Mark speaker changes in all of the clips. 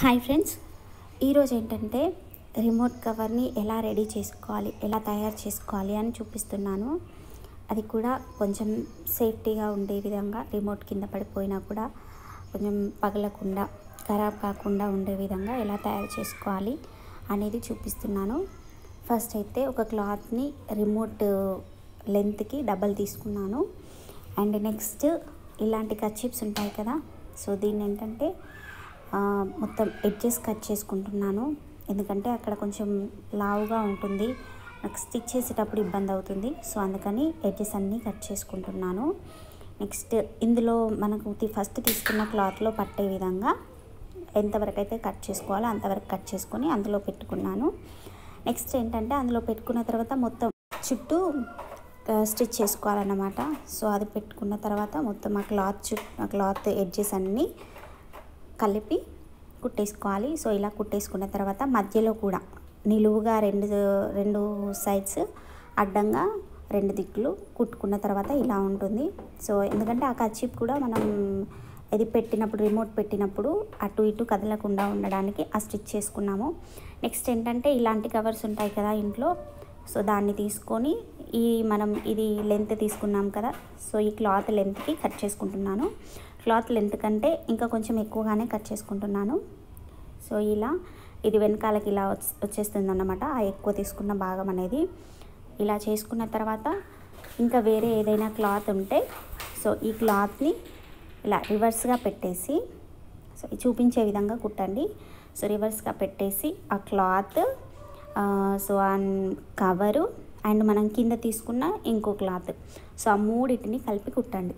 Speaker 1: hi friends ఈరోజు ఏంటంటే remote కవర్ని ఎలా రెడీ చేసుకోవాలి ఎలా తయారు చేసుకోవాలి అని చూపిస్తున్నాను అది కూడా కొంచెం సేఫ్టీగా ఉండే విధంగా రిమోట్ కింద పడిపోయినా కూడా కొంచెం పగలకుండా ఖరాబ్ కాకుండా ఉండే విధంగా ఎలా తయారు చేసుకోవాలి అనేది చూపిస్తున్నాను ఫస్ట్ అయితే ఒక క్లాత్ని రిమోట్ లెంత్కి డబల్ తీసుకున్నాను అండ్ నెక్స్ట్ ఇలాంటి కచ్చిప్స్ ఉంటాయి కదా సో దీన్ని ఏంటంటే ఆ, మొత్తం ఎడ్జెస్ కట్ చేసుకుంటున్నాను ఎందుకంటే అక్కడ కొంచెం లావుగా ఉంటుంది నాకు స్టిచ్ చేసేటప్పుడు ఇబ్బంది అవుతుంది సో అందుకని ఎడ్జెస్ అన్నీ కట్ చేసుకుంటున్నాను నెక్స్ట్ ఇందులో మనకు తి- ఫస్ట్ తీసుకున్న క్లాత్లో పట్టే విధంగా ఎంతవరకు అయితే కట్ చేసుకోవాలో అంతవరకు కట్ చేసుకొని అందులో పెట్టుకున్నాను నెక్స్ట్ ఏంటంటే అందులో పెట్టుకున్న తర్వాత మొత్తం చుట్టూ ఆ, స్టిచ్ చేసుకోవాలన్నమాట సో అది పెట్టుకున్న తర్వాత మొత్తం ఆ క్లాత్ చుట్టూ ఆ క్లాత్ ఎడ్జెస్ అన్నీ కలిపి కుట్టేసుకోవాలి సో ఇలా కుట్టేసుకున్న తర్వాత మధ్యలో కూడా నిలువుగా రెండు రెండు సైడ్స్ అడ్డంగా రెండు దిక్కులు కుట్టుకున్న తర్వాత ఇలా ఉంటుంది సో ఎందుకంటే ఆ కచ్చిప్ కూడా మనం ఇది పెట్టినప్పుడు రిమోట్ పెట్టినప్పుడు అటు ఇటు కదలకుండా ఉండడానికి ఆ స్టిచ్ చేసుకున్నాము నెక్స్ట్ ఏంటంటే ఇలాంటి కవర్స్ ఉంటాయి కదా ఇంట్లో సో దాన్ని తీసుకొని ఈ మనం ఇది లెంత్ తీసుకున్నాం కదా సో ఈ క్లాత్ లెంత్కి కట్ చేసుకుంటున్నాను క్లాత్ లెంత్ కంటే ఇంకా కొంచెం ఎక్కువగానే కట్ చేసుకుంటున్నాను సో ఇలా ఇది వెనకాలకి ఇలా వచ్చి- వచ్చేస్తుంది అన్నమాట ఆ ఎక్కువ తీసుకున్న భాగం అనేది ఇలా చేసుకున్న తర్వాత ఇంకా వేరే ఏదైనా క్లాత్ ఉంటే సో ఈ క్లాత్ని ఇలా రివర్స్గా పెట్టేసి సో ఇది చూపించే విధంగా కుట్టండి సో రివర్స్గా పెట్టేసి ఆ క్లాత్ ఆ, సో ఆ కవరు అండ్ మనం కింద తీసుకున్న ఇంకో క్లాత్ సో ఆ మూడింటిని కలిపి కుట్టండి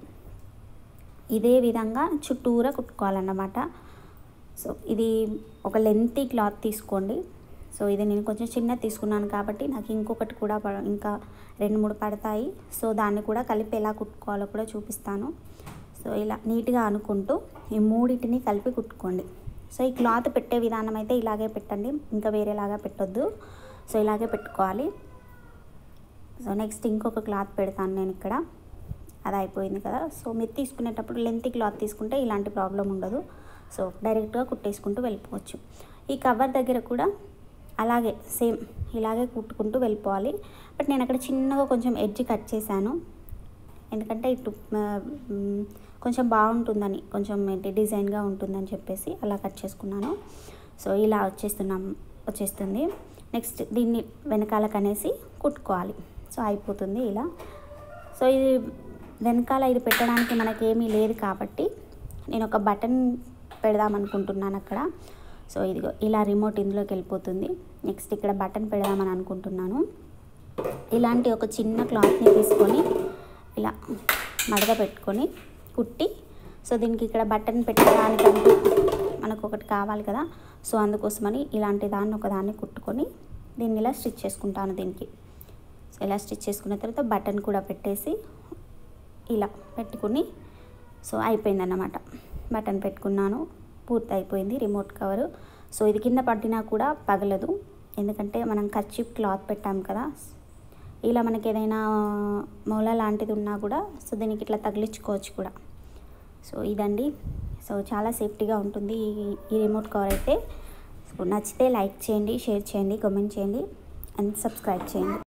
Speaker 1: ఇదే విధంగా చుట్టూరా కుట్టుకోవాలన్నమాట సో ఇది ఒక లెంతీ క్లాత్ తీసుకోండి సో ఇది నేను కొంచెం చిన్నది తీసుకున్నాను కాబట్టి నాకు ఇంకొకటి కూడా ప- ఇంకా రెండు మూడు పడతాయి సో దాన్ని కూడా కలిపి ఎలా కుట్టుకోవాలో కూడా చూపిస్తాను సో ఇలా నీట్గా అనుకుంటూ ఈ మూడింటిని కలిపి కుట్టుకోండి సో ఈ క్లాత్ పెట్టే విధానం అయితే ఇలాగే పెట్టండి ఇంకా వేరేలాగా పెట్టొద్దు సో ఇలాగే పెట్టుకోవాలి సో నెక్స్ట్ ఇంకొక క్లాత్ పెడతాను నేను ఇక్కడ అది అయిపోయింది కదా సో మీరు తీసుకునేటప్పుడు లెంత్ క్లాత్ తీసుకుంటే ఇలాంటి ప్రాబ్లం ఉండదు సో డైరెక్ట్గా కుట్టేసుకుంటూ వెళ్ళిపోవచ్చు ఈ కవర్ దగ్గర కూడా అలాగే సేమ్ ఇలాగే కుట్టుకుంటూ వెళ్ళిపోవాలి బట్ నేను అక్కడ చిన్నగా కొంచెం ఎడ్జ్ కట్ చేశాను ఎందుకంటే ఇటు ఆ, మ్, కొంచెం బాగుంటుందని కొంచెం ఏంటి డిజైన్గా ఉంటుందని చెప్పేసి అలా కట్ చేసుకున్నాను సో ఇలా వచ్చేస్తున్నాం వచ్చేస్తుంది నెక్స్ట్ దీన్ని వెనకాలకు అనేసి కుట్టుకోవాలి సో అయిపోతుంది ఇలా సో ఇది వెనకాల ఇది పెట్టడానికి మనకేమీ లేదు కాబట్టి నేను ఒక బటన్ పెడదాం అనుకుంటున్నాను అక్కడ సో ఇదిగో ఇలా రిమోట్ ఇందులోకి వెళ్ళిపోతుంది నెక్స్ట్ ఇక్కడ బటన్ పెడదామని అనుకుంటున్నాను ఇలాంటి ఒక చిన్న క్లాత్ని తీసుకొని ఇలా మడత పెట్టుకొని కుట్టి సో దీనికి ఇక్కడ బటన్ పెట్టడానికంటూ మనకు ఒకటి కావాలి కదా సో అందుకోసమని ఇలాంటి దాన్ని ఒక దాన్ని కుట్టుకొని దీన్ని ఇలా స్టిచ్ చేసుకుంటాను దీనికి సో ఇలా స్టిచ్ చేసుకున్న తర్వాత బటన్ కూడా పెట్టేసి ఇలా పెట్టుకుని సో అయిపోయిందన్నమాట బటన్ పెట్టుకున్నాను పూర్తి అయిపోయింది రిమోట్ కవరు సో ఇది కింద పట్టినా కూడా పగలదు ఎందుకంటే మనం కచ్చిప్ క్లాత్ పెట్టాం కదా ఇలా మనకి ఏదైనా మూల లాంటిది ఉన్నా కూడా సో దీనికి ఇట్లా తగిలించుకోవచ్చు కూడా సో ఇదండి సో చాలా సేఫ్టీగా ఉంటుంది ఈ ఈ రిమోట్ కవర్ అయితే సో నచ్చితే లైక్ చేయండి షేర్ చేయండి కామెంట్ చేయండి అండ్ సబ్స్క్రైబ్ చేయండి